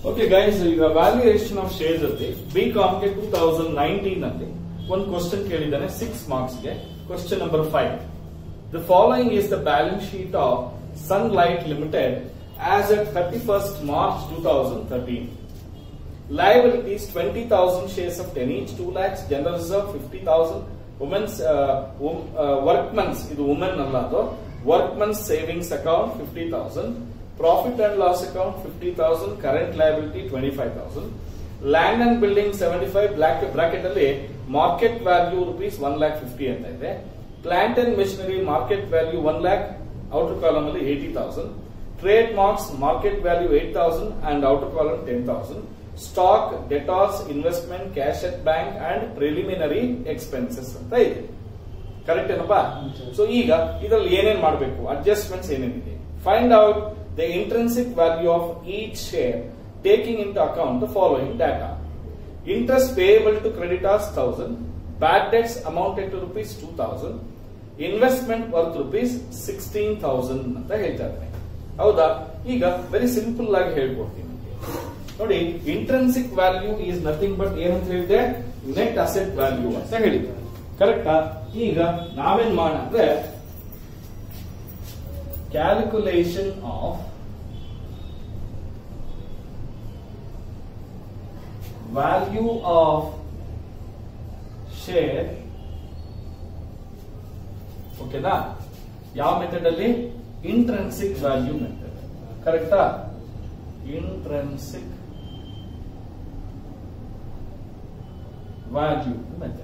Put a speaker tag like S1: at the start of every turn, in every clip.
S1: Okay guys ಈಗ valuation of shares ಅಲ್ಲಿ B ಕಾಮ್ಗೆ ಟೂ ತೌಸಂಡ್ ನೈನ್ಟೀನ್ ಅಲ್ಲಿ ಒಂದು ಕ್ವಶನ್ ಕೇಳಿದ್ದಾನೆ ಸಿಕ್ಸ್ ಮಾರ್ಕ್ಸ್ ಗೆ question number five the following is the balance sheet of Sunlight Limited as at thirty first March two thousand thirteen liabilities 20,000 shares of 10 each 2 lakhs general reserve 50,000 women's uh, wom- uh, workmen's ಇದು women ಅಲ್ಲ ಅದು workmen's savings account 50,000 profit and loss account 50,000 current liability 25,000 land and building 75 block bracket ಅಲ್ಲಿ market value rupees one lakh fifty ಅಂತ ಇದೆ plant and machinery market value one lakh outer column ಅಲ್ಲಿ eighty thousand trade marks market value eight thousand and outer column ten thousand stock debtors investment cash at bank and preliminary expenses ಅಂತ ಇದೆ correct ಏನಪ್ಪಾ so ಈಗ ಇದರಲ್ಲಿ ಏನೇನ್ ಮಾಡಬೇಕು adjustments ಏನೇನಿದೆ find out the intrinsic value of each share taking into account the following data interest payable to creditors thousand bad debts amounted to rupees two thousand investment worth rupees sixteen thousand ಅಂತ ಹೇಳ್ತಾ ಇದ್ದಾರೆ ಹೌದಾ ಈಗ very simple ಆಗಿ ಹೇಳ್ಕೊಡ್ತೀನಿ ನಿಮ್ಗೆ. ನೋಡಿ intrinsic value is nothing but ಏನಂತ ಹೇಳಿದೆ ನೆಟ್ ಅಸೆಟ್ ವ್ಯಾಲ್ಯೂ ಅಂತ ಹೇಳಿದೆ ಕರೆಕ್ಟಾ ಈಗ ನಾವೇನ್ ಮಾಡೋಣ ಅಂದ್ರೆ calculation of value of share ಓಕೆನಾ ಯಾವ ಮೆಥಡ್ ಅಲ್ಲಿ ಇಂಟ್ರೆನ್ಸಿಕ್ ವ್ಯಾಲ್ಯೂ ಮೆಥಡ್ ಕರೆಕ್ಟಾ ಇಂಟ್ರೆನ್ಸಿಕ್ ವ್ಯಾಲ್ಯೂ ಮೆಥಡ್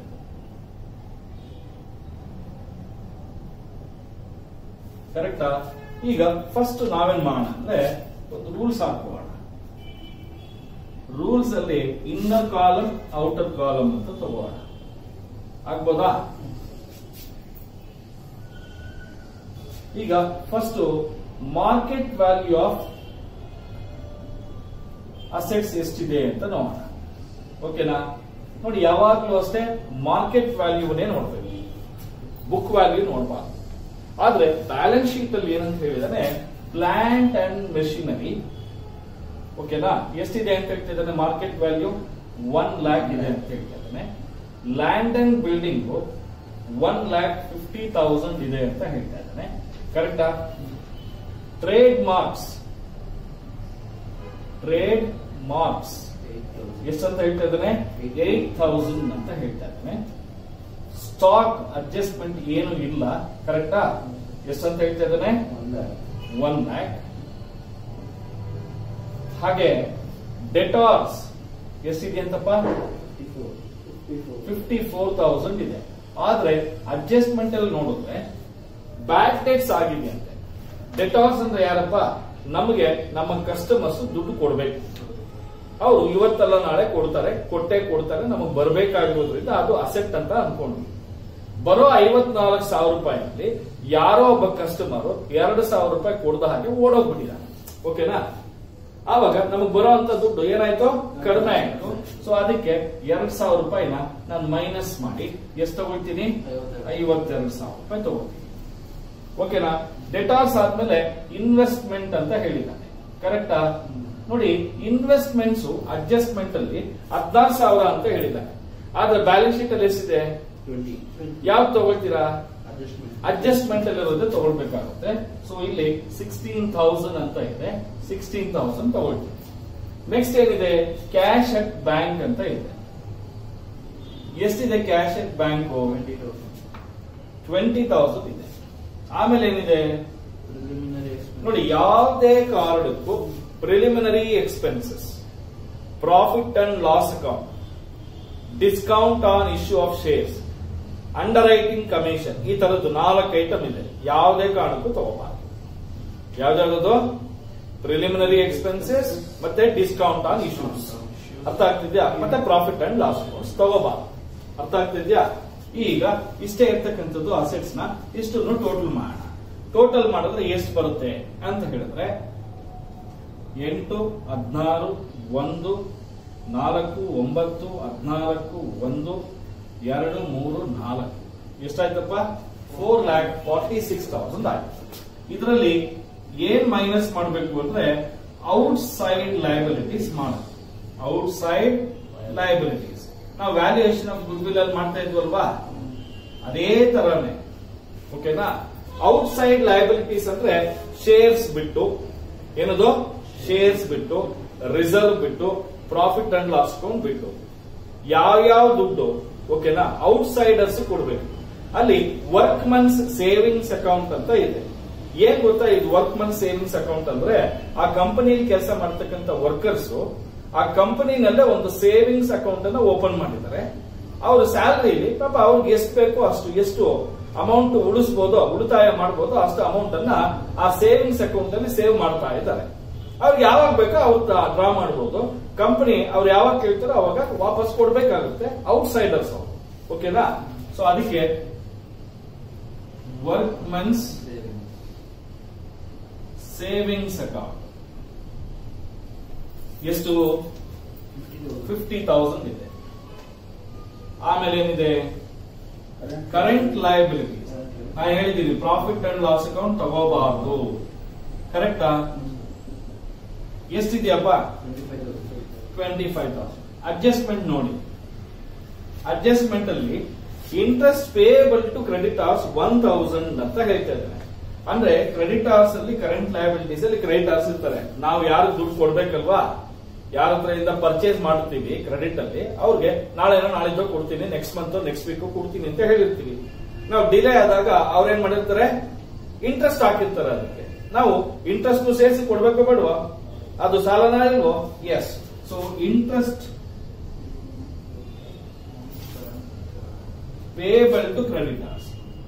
S1: ಕರೆಕ್ಟಾ ಈಗ ಫಸ್ಟ್ ನಾವೇನ್ ಮಾಡೋಣ ಅಂದ್ರೆ ಒಂದು ರೂಲ್ಸ್ ಹಾಕೋಣ ರೂಲ್ಸ್ ಅಲ್ಲಿ ಇನ್ನರ್ ಕಾಲಮ್ ಔಟರ್ ಕಾಲಮ್ ಅಂತ ತಗೋಣ ಆಗ್ಬೋದಾ ಈಗ first market value of assets ಎಷ್ಟಿದೆ ಅಂತ ನೋಡೋಣ ಓಕೆನಾ ನೋಡಿ ಯಾವಾಗ್ಲೂ ಅಷ್ಟೇ ಮಾರ್ಕೆಟ್ ವ್ಯಾಲ್ಯೂನೇ ನೋಡ್ಬೇಕು ಬುಕ್ ವ್ಯಾಲ್ಯೂ ನೋಡಬಾರ್ದು ಆದ್ರೆ ಬ್ಯಾಲೆನ್ಸ್ ಶೀಟ್ ಅಲ್ಲಿ ಏನಂತ ಹೇಳಿದಾನೆ ಪ್ಲಾಂಟ್ ಅಂಡ್ ಮೆಷಿನರಿ ಓಕೆನಾ ಎಷ್ಟಿದೆ ಅಂತ ಹೇಳ್ತಾ ಇದ್ದಾನೆ ಮಾರ್ಕೆಟ್ ವ್ಯಾಲ್ಯೂ ಒನ್ ಲ್ಯಾಕ್ ಇದೆ ಅಂತ ಹೇಳ್ತಾ ಇದ್ದಾನೆ land and building one lakh fifty thousand ಇದೆ ಅಂತ ಹೇಳ್ತಾ ಇದ್ದಾನೆ ಕರೆಕ್ಟಾ ಟ್ರೇಡ್ ಮಾರ್ಕ್ಸ್ ಟ್ರೇಡ್ ಮಾರ್ಕ್ಸ್ ಎಷ್ಟಂತ ಹೇಳ್ತಾ ಇದ್ದಾನೆ ಏಟ್ ಥೌಸಂಡ್ ಅಂತ ಹೇಳ್ತಾ ಇದ್ದಾನೆ ಸ್ಟಾಕ್ ಅಡ್ಜಸ್ಟ್ಮೆಂಟ್ ಏನು ಇಲ್ಲ ಕರೆಕ್ಟಾ ಎಷ್ಟಂತ ಹೇಳ್ತಾ ಇದ್ದಾನೆ ಒನ್ ಲ್ಯಾಕ್ ಹಾಗೆ ಡೆಟಾರ್ಸ್ ಎಷ್ಟಿದೆ ಅಂತಪ್ಪ ಫಿಫ್ಟಿ ಫೋರ್ ತೌಸಂಡ್ ಇದೆ ಆದ್ರೆ ಅಡ್ಜಸ್ಟ್ಮೆಂಟ್ ಅಲ್ಲಿ ನೋಡಿದ್ರೆ ಬ್ಯಾಡ್ ಡೆಟ್ಸ್ ಆಗಿದೆ ಅಂತೆ ಡೆಟಾರ್ಸ್ ಅಂದ್ರೆ ಯಾರಪ್ಪ ನಮಗೆ ನಮ್ಮ ಕಸ್ಟಮರ್ಸ್ ದುಡ್ಡು ಕೊಡ್ಬೇಕು ಅವರು ಇವತ್ತಲ್ಲ ನಾಳೆ ಕೊಡ್ತಾರೆ ಕೊಟ್ಟೆ ಕೊಡ್ತಾರೆ ನಮಗೆ ಬರಬೇಕಾಗಿರೋದ್ರಿಂದ ಅದು ಅಸೆಟ್ ಅಂತ ಅನ್ಕೊಂಡ್ವಿ ಬರೋ ಐವತ್ನಾಲ್ಕು ಸಾವಿರ ರೂಪಾಯಿನಲ್ಲಿ ಯಾರೋ ಒಬ್ಬ ಕಸ್ಟಮರ್ ಎರಡು ಸಾವಿರ ರೂಪಾಯಿ ಕೊಡ್ದ ಹಾಗೆ ಓಡೋಗ್ಬಿಟ್ಟಿದ್ದಾನೆ ಓಕೆನಾ ಆವಾಗ ನಮಗ್ ಬರೋ ಅಂತ ದುಡ್ಡು ಏನಾಯ್ತು ಕಡಿಮೆ ಆಯ್ತು ಸೊ ಅದಕ್ಕೆ ಎರಡ್ ಸಾವಿರ ರೂಪಾಯಿನ ನಾನು ಮೈನಸ್ ಮಾಡಿ ಎಷ್ಟು ತಗೊಳ್ತೀನಿ ಐವತ್ತೆರಡು ಸಾವಿರ ರೂಪಾಯಿ ತಗೊಳ್ತೀನಿ ಓಕೆನಾ ಡೆಟಾರ್ಸ್ ಆದ್ಮೇಲೆ ಇನ್ವೆಸ್ಟ್ಮೆಂಟ್ ಅಂತ ಹೇಳಿದ್ದಾನೆ ಕರೆಕ್ಟಾ ನೋಡಿ ಇನ್ವೆಸ್ಟ್ಮೆಂಟ್ಸ್ ಅಡ್ಜಸ್ಟ್ಮೆಂಟ್ ಅಲ್ಲಿ ಹದಿನಾರು ಸಾವಿರ ಅಂತ ಹೇಳಿದ್ದಾನೆ ಆದ್ರೆ ಬ್ಯಾಲೆನ್ಸ್ ಶೀಟ್ ಅಲ್ಲಿ ಎಷ್ಟಿದೆ ಯಾವ್ದು ತಗೊಳ್ತೀರಾ ಅಡ್ಜಸ್ಟ್ಮೆಂಟ್ ಅಲ್ಲಿರೋದೇ ತಗೊಳ್ಬೇಕಾಗುತ್ತೆ ಸೊ ಇಲ್ಲಿ ಸಿಕ್ಸ್ಟೀನ್ ತೌಸಂಡ್ ಅಂತ ಇದೆ ಸಿಕ್ಸ್ಟೀನ್ ತೌಸಂಡ್ ತಗೊಳ್ತೀವಿ ನೆಕ್ಸ್ಟ್ ಏನಿದೆ ಕ್ಯಾಶ್ ಅಟ್ ಬ್ಯಾಂಕ್ ಅಂತ ಇದೆ ಎಷ್ಟಿದೆ cash at bank twenty thousand ಇದೆ ಆಮೇಲೆ ಏನಿದೆ ನೋಡಿ ಯಾವುದೇ ಕಾರಣಕ್ಕೂ preliminary expenses profit and loss account discount on issue of shares underwriting commission ಈ ತರದ್ದು ನಾಲ್ಕು ಐಟಮ್ ಇದೆ ಯಾವುದೇ ಕಾರಣಕ್ಕೂ ತಗೋಬಾರ್ದು ಯಾವ್ದಾದ್ರು ಪ್ರಿಲಿಮಿನರಿ ಎಕ್ಸ್ಪೆನ್ಸಸ್ ಮತ್ತೆ ಡಿಸ್ಕೌಂಟ್ ಆನ್ ಇಶ್ಯೂಸ್ ಅರ್ಥ ಆಗ್ತಿದ್ಯಾ ಮತ್ತೆ ಪ್ರಾಫಿಟ್ ಅಂಡ್ ಲಾಸ್ ಅಕೌಂಟ್ಸ್ ತಗೋಬಾರ್ದು ಅರ್ಥ ಆಗ್ತಿದ್ಯಾ ಈಗ ಇಷ್ಟೇ ಇರ್ತಕ್ಕಂಥದ್ದು ಅಸೆಟ್ಸ್ ನ ಇಷ್ಟನ್ನು ಟೋಟಲ್ ಮಾಡೋಣ ಟೋಟಲ್ ಮಾಡಿದ್ರೆ ಎಷ್ಟು ಬರುತ್ತೆ ಅಂತ ಹೇಳಿದ್ರೆ ಎಂಟು ಹದಿನಾರು ಒಂದು ನಾಲ್ಕು ಒಂಬತ್ತು ಹದಿನಾಲ್ಕು ಒಂದು ಎರಡು ಮೂರು ನಾಲ್ಕು ಎಷ್ಟಾಯ್ತಪ್ಪ four lakh forty six thousand ಆಯ್ತು ಇದರಲ್ಲಿ ಏನ್ ಮೈನಸ್ ಮಾಡಬೇಕು ಅಂದ್ರೆ ಔಟ್ಸೈಡ್ ಲಯಬಿಲಿಟೀಸ್ ಮಾಡೋದು ಔಟ್ಸೈಡ್ ಲಯಬಿಲಿಟೀಸ್ ನಾವು ವ್ಯಾಲ್ಯೂಯೇಷನ್ ಆಫ್ ಗುಡ್ ವಿಲ್ ಅಲ್ಲಿ ಮಾಡ್ತಾ ಇದ್ವಲ್ವಾ ಅದೇ ತರನೇ ಓಕೆನಾ ಔಟ್ಸೈಡ್ ಲಯಬಿಲಿಟೀಸ್ ಅಂದ್ರೆ ಶೇರ್ಸ್ ಬಿಟ್ಟು ಏನದು ಶೇರ್ಸ್ ಬಿಟ್ಟು ರಿಸರ್ವ್ ಬಿಟ್ಟು ಪ್ರಾಫಿಟ್ ಅಂಡ್ ಲಾಸ್ ಅಕೌಂಟ್ ಬಿಟ್ಟು ಯಾವ್ಯಾವ ದುಡ್ಡು ಓಕೆನಾ ಔಟ್ಸೈಡರ್ಸ್ ಕೊಡ್ಬೇಕು ಅಲ್ಲಿ ವರ್ಕ್ ಮನ್ಸ್ ಸೇವಿಂಗ್ಸ್ ಅಕೌಂಟ್ ಅಂತ ಇದೆ ಏನ್ ಗೊತ್ತಾ ಇದು ವರ್ಕ್ ಮನ್ ಸೇವಿಂಗ್ಸ್ ಅಕೌಂಟ್ ಅಂದ್ರೆ ಆ ಕಂಪನಿಯಲ್ಲಿ ಕೆಲಸ ಮಾಡ್ತಕ್ಕಂಥ ವರ್ಕರ್ಸ್ ಆ ಕಂಪನಿನಲ್ಲೇ ಒಂದು ಸೇವಿಂಗ್ಸ್ ಅಕೌಂಟ್ ಅನ್ನ ಓಪನ್ ಮಾಡಿದ್ದಾರೆ ಅವ್ರ ಸ್ಯಾಲರಿಲಿ ಪಾಪ ಅವ್ರಿಗೆ ಎಷ್ಟು ಬೇಕೋ ಅಷ್ಟು ಎಷ್ಟು ಅಮೌಂಟ್ ಉಳಿಸಬಹುದು ಉಳಿತಾಯ ಮಾಡಬಹುದು ಅಷ್ಟು ಅಮೌಂಟ್ ಅನ್ನ ಆ ಸೇವಿಂಗ್ಸ್ ಅಕೌಂಟ್ ಅಲ್ಲಿ ಸೇವ್ ಮಾಡ್ತಾ ಇದ್ದಾರೆ ಅವ್ರಿಗೆ ಯಾವಾಗ ಬೇಕೋ ಅವ್ರು ಡ್ರಾ ಮಾಡಬಹುದು ಕಂಪನಿ ಅವ್ರು ಯಾವಾಗ ಕೇಳ್ತಾರೋ ಅವಾಗ ವಾಪಸ್ ಕೊಡ್ಬೇಕಾಗುತ್ತೆ ಔಟ್ಸೈಡರ್ಸ್ ಅವರು ಓಕೆನಾ ಸೊ ಅದಕ್ಕೆ ವರ್ಕ್ ಮನ್ಸ್ ಸೇವಿಂಗ್ಸ್ ಅಕೌಂಟ್ ಎಷ್ಟು ಫಿಫ್ಟಿ ತೌಸಂಡ್ ಇದೆ ಆಮೇಲೆ ಏನಿದೆ ಕರೆಂಟ್ ಲಯಬಿಲಿಟಿ ನಾ ಹೇಳಿದೀನಿ ಪ್ರಾಫಿಟ್ ಅಂಡ್ ಲಾಸ್ ಅಕೌಂಟ್ ತಗೋಬಾರ್ದು ಕರೆಕ್ಟಾ ಎಷ್ಟಿದೆಯಪ್ಪ ಟ್ವೆಂಟಿ ಫೈವ್ ತೌಸಂಡ್ ಅಡ್ಜಸ್ಟ್ಮೆಂಟ್ ನೋಡಿ ಅಡ್ಜಸ್ಟ್ಮೆಂಟ್ ಅಲ್ಲಿ interest payable to creditors one thousand ಅಂತ ಹೇಳ್ತಾ ಇದ್ದಾರೆ ಅಂದ್ರೆ ಕ್ರೆಡಿಟಾರ್ಸ್ ಅಲ್ಲಿ ಕರೆಂಟ್ ಲಯಬಿಲಿಟೀಸ್ ಅಲ್ಲಿ ಕ್ರೆಡಿಟಾರ್ಸ್ ಇರ್ತಾರೆ ನಾವು ಯಾರು ದುಡ್ಡು ಕೊಡ್ಬೇಕಲ್ವಾ ಯಾರ ಹತ್ರ ಇಂದ ಪರ್ಚೇಸ್ ಮಾಡ್ತೀವಿ ಕ್ರೆಡಿಟ್ ಅಲ್ಲಿ ಅವ್ರಿಗೆ ನಾಳೆ ನಾಳಿದ್ದು ಕೊಡ್ತೀನಿ ನೆಕ್ಸ್ಟ್ ಮಂತ್ ನೆಕ್ಸ್ಟ್ ವೀಕ್ ಕೊಡ್ತೀನಿ ಅಂತ ಹೇಳಿರ್ತೀವಿ ನಾವು ಡಿಲೇ ಆದಾಗ ಅವ್ರೇನ್ ಮಾಡಿರ್ತಾರೆ ಇಂಟ್ರೆಸ್ಟ್ ಹಾಕಿರ್ತಾರೆ ಅದಕ್ಕೆ ನಾವು ಇಂಟ್ರೆಸ್ಟ್ ಸೇರಿಸಿ ಕೊಡ್ಬೇಕು ಬೇಡವಾ ಅದು ಸಾಲನ ಇಲ್ವೋ yes so interest payable to creditors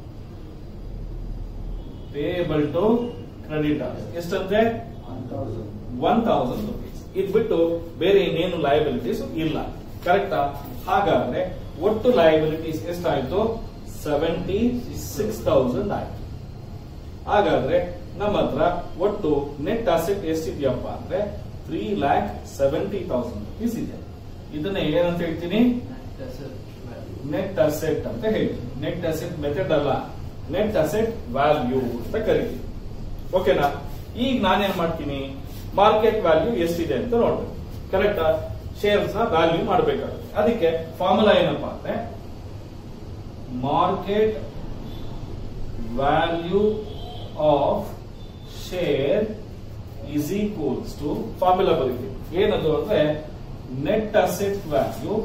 S1: payable to creditors ಎಷ್ಟಂತೆ ಒನ್ ತೌಸಂಡ್ ರುಪೀಸ್ ಇದು ಬಿಟ್ಟು ಬೇರೆ ಇನ್ನೇನು ಲಯಬಿಲಿಟೀಸ್ ಇಲ್ಲ ಕರೆಕ್ಟಾ ಹಾಗಾದ್ರೆ ಒಟ್ಟು ಲಯಬಿಲಿಟೀಸ್ ಎಷ್ಟಾಯ್ತು ಸೆವೆಂಟಿ ಸಿಕ್ಸ್ ತೌಸಂಡ್ ಆಯ್ತು ಹಾಗಾದ್ರೆ ನಮ್ಮ ಹತ್ರ ಒಟ್ಟು ನೆಟ್ ಅಸೆಟ್ ಎಷ್ಟಿದೆಯಪ್ಪ ಅಂದ್ರೆ three lakh seventy thousand rupees ಇದೆ ಇದನ್ನ ಏನಂತ ಹೇಳ್ತೀನಿ ನೆಟ್ ಅಸೆಟ್ ಅಂತ ಹೇಳ್ತೀನಿ ನೆಟ್ ಅಸೆಟ್ ಮೆಥಡ್ ಅಲ್ಲ ನೆಟ್ ಅಸೆಟ್ ವ್ಯಾಲ್ಯೂ ಅಂತ ಕರಿತೀವಿ ಓಕೆನಾ ಈಗ ನಾನೇನ್ ಮಾಡ್ತೀನಿ ಮಾರ್ಕೆಟ್ ವ್ಯಾಲ್ಯೂ ಎಷ್ಟಿದೆ ಅಂತ ನೋಡ್ಬೇಕು ಕರೆಕ್ಟಾ ಶೇರ್ಸ್ ನ ವ್ಯಾಲ್ಯೂ ಮಾಡಬೇಕಾಗುತ್ತೆ ಅದಕ್ಕೆ ಫಾರ್ಮುಲಾ ಏನಪ್ಪಾ ಅಂದ್ರೆ market value of share is equals to formula ಬರೀತೀವಿ ಏನದು ಅಂದ್ರೆ net asset value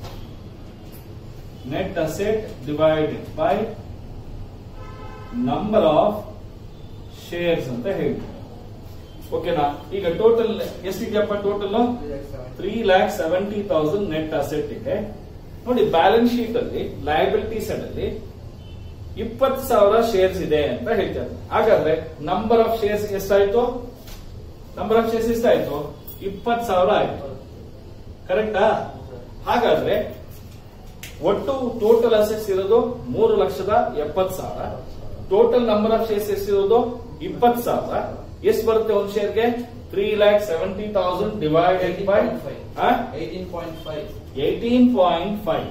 S1: net asset divided by number of shares ಅಂತ ಹೇಳ್ತೀವಿ ಓಕೆನಾ ಈಗ ಟೋಟಲ್ ಎಷ್ಟಿದೆಯಪ್ಪ total three lakh seventy thousand net asset ಇದೆ ನೋಡಿ ಬ್ಯಾಲೆನ್ಸ್ ಶೀಟ್ ಅಲ್ಲಿ ಲಯಬಿಲಿಟಿ ಸೈಡ್ ಅಲ್ಲಿ ಇಪ್ಪತ್ತು ಸಾವಿರ ಶೇರ್ಸ್ ಇದೆ ಅಂತ ಹೇಳ್ತಾರೆ ಹಾಗಾದ್ರೆ ನಂಬರ್ ಆಫ್ ಶೇರ್ಸ್ ಎಷ್ಟಾಯ್ತು ನಂಬರ್ ಆಫ್ ಶೇರ್ಸ್ ಎಷ್ಟಾಯ್ತು ಇಪ್ಪತ್ತು ಸಾವಿರ ಆಯ್ತು ಕರೆಕ್ಟಾ ಹಾಗಾದ್ರೆ ಒಟ್ಟು ಟೋಟಲ್ ಅಸೆಟ್ಸ್ ಇರೋದು ಮೂರು ಲಕ್ಷದ ಎಪ್ಪತ್ತು ಸಾವಿರ ಟೋಟಲ್ ನಂಬರ್ ಆಫ್ ಶೇರ್ಸ್ ಎಷ್ಟಿರೋದು ಇಪ್ಪತ್ತು ಸಾವಿರ ಎಷ್ಟು ಬರುತ್ತೆ ಒಂದು ಶೇರ್ಗೆ three lakh seventy thousand divided by eighteen point five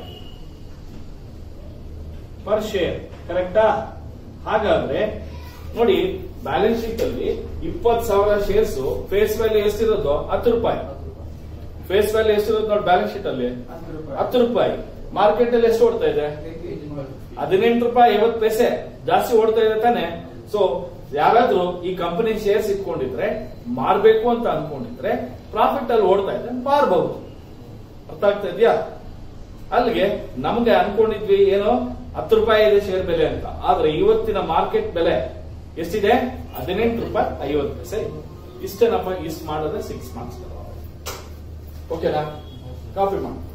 S1: per share ಕರೆಕ್ಟಾ ಹಾಗಾದ್ರೆ ನೋಡಿ ಬ್ಯಾಲೆನ್ಸ್ ಶೀಟ್ ಅಲ್ಲಿ ಇಪ್ಪತ್ತು ಸಾವಿರ ಶೇರ್ಸ್ ಫೇಸ್ ವ್ಯಾಲ್ಯೂ ಎಷ್ಟಿರೋದು ಹತ್ತು ರೂಪಾಯಿ ಫೇಸ್ ವ್ಯಾಲ್ಯೂ ಎಷ್ಟಿರೋದು ನೋಡಿ ಬ್ಯಾಲೆನ್ಸ್ ಶೀಟ್ ಅಲ್ಲಿ ಹತ್ತು ರೂಪಾಯಿ ಮಾರ್ಕೆಟ್ ಅಲ್ಲಿ ಎಷ್ಟು ಓಡ್ತಾ ಇದೆ ಹದಿನೆಂಟು ರೂಪಾಯಿ ಐವತ್ತು ಪೈಸೆ ಜಾಸ್ತಿ ಓಡ್ತಾ ಇದೆ ತಾನೆ ಸೊ ಯಾರಾದ್ರೂ ಈ ಕಂಪನಿ ಶೇರ್ಸ್ ಇಟ್ಕೊಂಡಿದ್ರೆ ಮಾರ್ಬೇಕು ಅಂತ ಅನ್ಕೊಂಡಿದ್ರೆ ಪ್ರಾಫಿಟ್ ಅಲ್ಲಿ ಓಡ್ತಾ ಇದೆ ಮಾರಬಹುದು ಅರ್ಥ ಆಗ್ತಾ ಇದೆಯಾ ಅಲ್ಲಿಗೆ ನಮ್ಗೆ ಅನ್ಕೊಂಡಿದ್ವಿ ಏನೋ ಹತ್ತು ರೂಪಾಯಿ ಇದೆ ಶೇರ್ ಬೆಲೆ ಅಂತ ಆದ್ರೆ ಇವತ್ತಿನ ಮಾರ್ಕೆಟ್ ಬೆಲೆ ಎಷ್ಟಿದೆ ಹದಿನೆಂಟು ರೂಪಾಯಿ ಐವತ್ತು ಪೈಸೆ ಇಷ್ಟೇನಪ್ಪ ಇಷ್ಟು ಮಾಡಿದ್ರೆ ಸಿಕ್ಸ್ ಮಾರ್ಕ್ಸ್ ಓಕೆನಾ ಕಾಪಿ ಮಾಡಿ